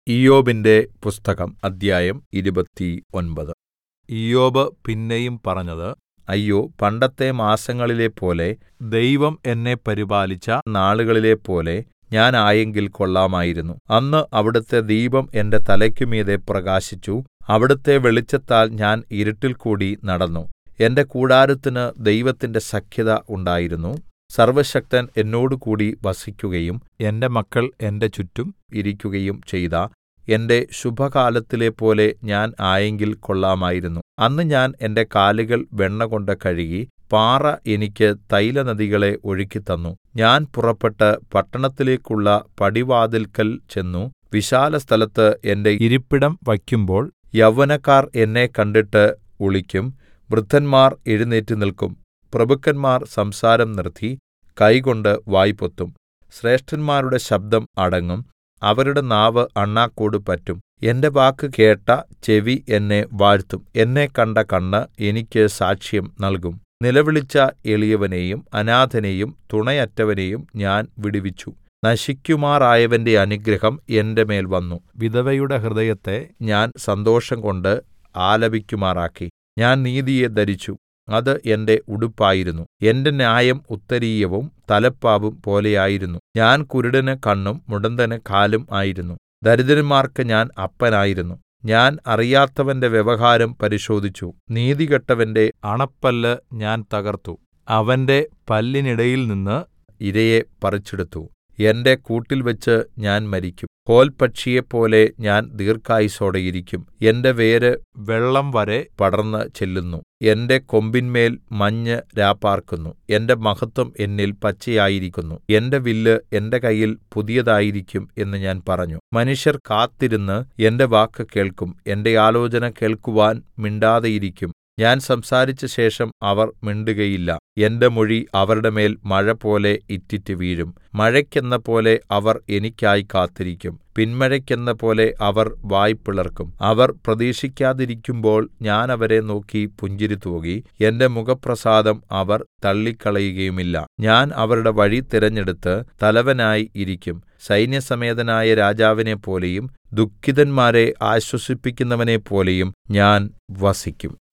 ഇയ്യോബിന്റെ പുസ്തകം അദ്ധ്യായം ഇരുപത്തിയൊൻപത് ഇയ്യോബ് പിന്നെയും പറഞ്ഞത് അയ്യോ പണ്ടത്തെ മാസങ്ങളിലെപ്പോലെ ദൈവം എന്നെ പരിപാലിച്ച നാളുകളിലെപ്പോലെ ഞാൻ ആയെങ്കിൽ കൊള്ളാമായിരുന്നു അന്ന് അവിടുത്തെ ദീപം എന്റെ തലയ്ക്കുമീതെ പ്രകാശിച്ചു അവിടുത്തെ വെളിച്ചത്താൽ ഞാൻ ഇരുട്ടിൽകൂടി നടന്നു എന്റെ കൂടാരത്തിന് ദൈവത്തിന്റെ സഖ്യത ഉണ്ടായിരുന്നു സർവ്വശക്തൻ എന്നോടുകൂടി വസിക്കുകയും എന്റെ മക്കൾ എന്റെ ചുറ്റും ഇരിക്കുകയും ചെയ്ത എന്റെ ശുഭകാലത്തിലെപ്പോലെ ഞാൻ ആയെങ്കിൽ കൊള്ളാമായിരുന്നു അന്ന് ഞാൻ എന്റെ കാലുകൾ വെണ്ണകൊണ്ട് കഴുകി പാറ എനിക്ക് തൈലനദികളെ ഒഴുക്കിത്തന്നു ഞാൻ പുറപ്പെട്ട് പട്ടണത്തിലേക്കുള്ള പടിവാതിൽക്കൽ ചെന്നു വിശാലസ്ഥലത്ത് എന്റെ ഇരിപ്പിടം വയ്ക്കുമ്പോൾ യൗവനക്കാർ എന്നെ കണ്ടിട്ട് ഒളിക്കും വൃദ്ധന്മാർ എഴുന്നേറ്റ് നിൽക്കും പ്രഭുക്കന്മാർ സംസാരം നിർത്തി കൈകൊണ്ട് വായ് പൊത്തും ശ്രേഷ്ഠന്മാരുടെ ശബ്ദം അടങ്ങും അവരുടെ നാവ് അണ്ണാക്കോട് പറ്റും എന്റെ വാക്ക് കേട്ട ചെവി എന്നെ വാഴ്ത്തും എന്നെ കണ്ട കണ്ണ് എനിക്ക് സാക്ഷ്യം നൽകും നിലവിളിച്ച എളിയവനെയും അനാഥനെയും തുണയറ്റവനെയും ഞാൻ വിടുവിച്ചു നശിക്കുമാറായവന്റെ അനുഗ്രഹം എന്റെ മേൽ വന്നു വിധവയുടെ ഹൃദയത്തെ ഞാൻ സന്തോഷംകൊണ്ട് ആലപിക്കുമാറാക്കി ഞാൻ നീതിയെ ധരിച്ചു അത് എന്റെ ഉടുപ്പായിരുന്നു എന്റെ ന്യായം ഉത്തരീയവും തലപ്പാവും പോലെയായിരുന്നു ഞാൻ കുരുടന് കണ്ണും മുടന്തന് കാലും ആയിരുന്നു ദരിദ്രന്മാർക്ക് ഞാൻ അപ്പനായിരുന്നു ഞാൻ അറിയാത്തവന്റെ വ്യവഹാരം പരിശോധിച്ചു നീതികെട്ടവന്റെ അണപ്പല്ല് ഞാൻ തകർത്തു അവന്റെ പല്ലിനിടയിൽനിന്ന് ഇരയെ പറിച്ചെടുത്തു എന്റെ കൂട്ടിൽവച്ച് ഞാൻ മരിക്കും കോൽപക്ഷിയെപ്പോലെ ഞാൻ ദീർഘായുസ്സോടെ ഇരിക്കും എന്റെ വേര് വെള്ളം വരെ പടർന്ന് ചെല്ലുന്നു എന്റെ കൊമ്പിന്മേൽ മഞ്ഞ് രാപ്പാർക്കുന്നു എന്റെ മഹത്വം എന്നിൽ പച്ചയായിരിക്കുന്നു എന്റെ വില്ല് എന്റെ കയ്യിൽ പുതിയതായിരിക്കും എന്ന് ഞാൻ പറഞ്ഞു മനുഷ്യർ കാത്തിരുന്ന് എന്റെ വാക്ക് കേൾക്കും എന്റെ ആലോചന കേൾക്കുവാൻ മിണ്ടാതെയിരിക്കും ഞാൻ സംസാരിച്ച ശേഷം അവർ മിണ്ടുകയില്ല എന്റെ മൊഴി അവരുടെ മേൽ മഴപോലെ ഇറ്റിറ്റ് വീഴും മഴയ്ക്കെന്നപോലെ അവർ എനിക്കായി കാത്തിരിക്കും പിന്മഴയ്ക്കെന്നപോലെ അവർ വായ് പിളർക്കും അവർ പ്രതീക്ഷിക്കാതിരിക്കുമ്പോൾ ഞാൻ അവരെ നോക്കി പുഞ്ചിരി തൂകി എന്റെ മുഖപ്രസാദം അവർ തള്ളിക്കളയുകയുമില്ല ഞാൻ അവരുടെ വഴി തിരഞ്ഞെടുത്ത് തലവനായി ഇരിക്കും സൈന്യസമേതനായ രാജാവിനെപ്പോലെയും ദുഃഖിതന്മാരെ ആശ്വസിപ്പിക്കുന്നവനെപ്പോലെയും ഞാൻ വസിക്കും